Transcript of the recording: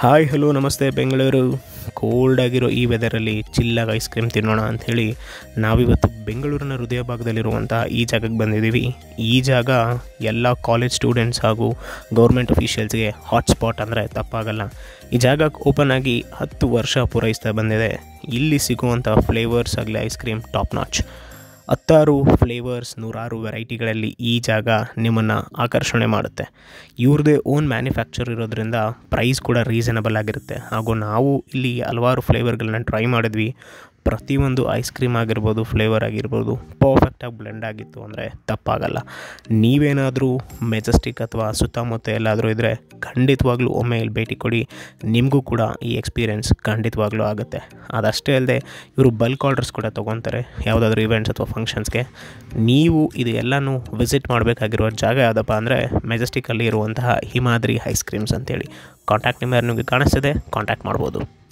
hi hello ನಮಸ್ತೆ Bengaluru cold ಆಗಿರೋ ಈ ವೆದರಲ್ಲಿ ಚಿಲ್ಲಾಗಿ ಐಸ್ ಕ್ರೀಮ್ ತಿನ್ನೋಣ ಅಂಥೇಳಿ ನಾವಿವತ್ತು ಬೆಂಗಳೂರಿನ ಹೃದಯ ಭಾಗದಲ್ಲಿರುವಂಥ ಈ ಜಾಗಕ್ಕೆ ಬಂದಿದ್ದೀವಿ ಈ ಜಾಗ ಎಲ್ಲ ಕಾಲೇಜ್ ಸ್ಟೂಡೆಂಟ್ಸ್ ಹಾಗೂ ಗೌರ್ಮೆಂಟ್ ಅಫಿಷಿಯಲ್ಸ್ಗೆ ಹಾಟ್ಸ್ಪಾಟ್ ಅಂದರೆ ತಪ್ಪಾಗಲ್ಲ ಈ ಜಾಗ ಓಪನ್ ಆಗಿ ಹತ್ತು ವರ್ಷ ಪೂರೈಸ್ತಾ ಬಂದಿದೆ ಇಲ್ಲಿ ಸಿಗುವಂಥ ಫ್ಲೇವರ್ಸ್ ಆಗಲಿ ಐಸ್ ಕ್ರೀಮ್ ಟಾಪ್ ನಾಚ್ ಹತ್ತಾರು ಫ್ಲೇವರ್ಸ್ ನೂರಾರು ವೆರೈಟಿಗಳಲ್ಲಿ ಈ ಜಾಗ ನಿಮ್ಮನ್ನು ಆಕರ್ಷಣೆ ಮಾಡುತ್ತೆ ಇವ್ರದ್ದೇ ಓನ್ ಮ್ಯಾನುಫ್ಯಾಕ್ಚರ್ ಇರೋದ್ರಿಂದ ಪ್ರೈಸ್ ಕೂಡ ರೀಸನಬಲ್ ಆಗಿರುತ್ತೆ ಹಾಗೂ ನಾವು ಇಲ್ಲಿ ಹಲವಾರು ಫ್ಲೇವರ್ಗಳನ್ನ ಟ್ರೈ ಮಾಡಿದ್ವಿ ಪ್ರತಿಯೊಂದು ಐಸ್ ಕ್ರೀಮ್ ಆಗಿರ್ಬೋದು ಫ್ಲೇವರ್ ಆಗಿರ್ಬೋದು ಪರ್ಫೆಕ್ಟಾಗಿ ಬ್ಲೆಂಡ್ ಆಗಿತ್ತು ಅಂದರೆ ತಪ್ಪಾಗಲ್ಲ ನೀವೇನಾದರೂ ಮೆಜೆಸ್ಟಿಕ್ ಅಥವಾ ಸುತ್ತಮುತ್ತ ಎಲ್ಲಾದರೂ ಇದ್ದರೆ ಖಂಡಿತವಾಗ್ಲೂ ಒಮ್ಮೆ ಇಲ್ಲಿ ಭೇಟಿ ಕೊಡಿ ನಿಮಗೂ ಕೂಡ ಈ ಎಕ್ಸ್ಪೀರಿಯೆನ್ಸ್ ಖಂಡಿತವಾಗ್ಲೂ ಆಗುತ್ತೆ ಅದಷ್ಟೇ ಅಲ್ಲದೆ ಇವರು ಬಲ್ಕ್ ಆರ್ಡರ್ಸ್ ಕೂಡ ತೊಗೊತಾರೆ ಯಾವುದಾದ್ರೂ ಇವೆಂಟ್ಸ್ ಅಥವಾ ಫಂಕ್ಷನ್ಸ್ಗೆ ನೀವು ಇದು ಎಲ್ಲನೂ ವಿಸಿಟ್ ಮಾಡಬೇಕಾಗಿರುವ ಜಾಗ ಯಾವುದಪ್ಪ ಅಂದರೆ ಮೆಜೆಸ್ಟಿಕಲ್ಲಿ ಇರುವಂತಹ ಹಿಮಾದ್ರಿ ಐಸ್ ಕ್ರೀಮ್ಸ್ ಅಂತೇಳಿ ಕಾಂಟ್ಯಾಕ್ಟ್ ನಂಬರ್ ನಿಮಗೆ ಕಾಣಿಸ್ತಿದೆ ಕಾಂಟ್ಯಾಕ್ಟ್ ಮಾಡ್ಬೋದು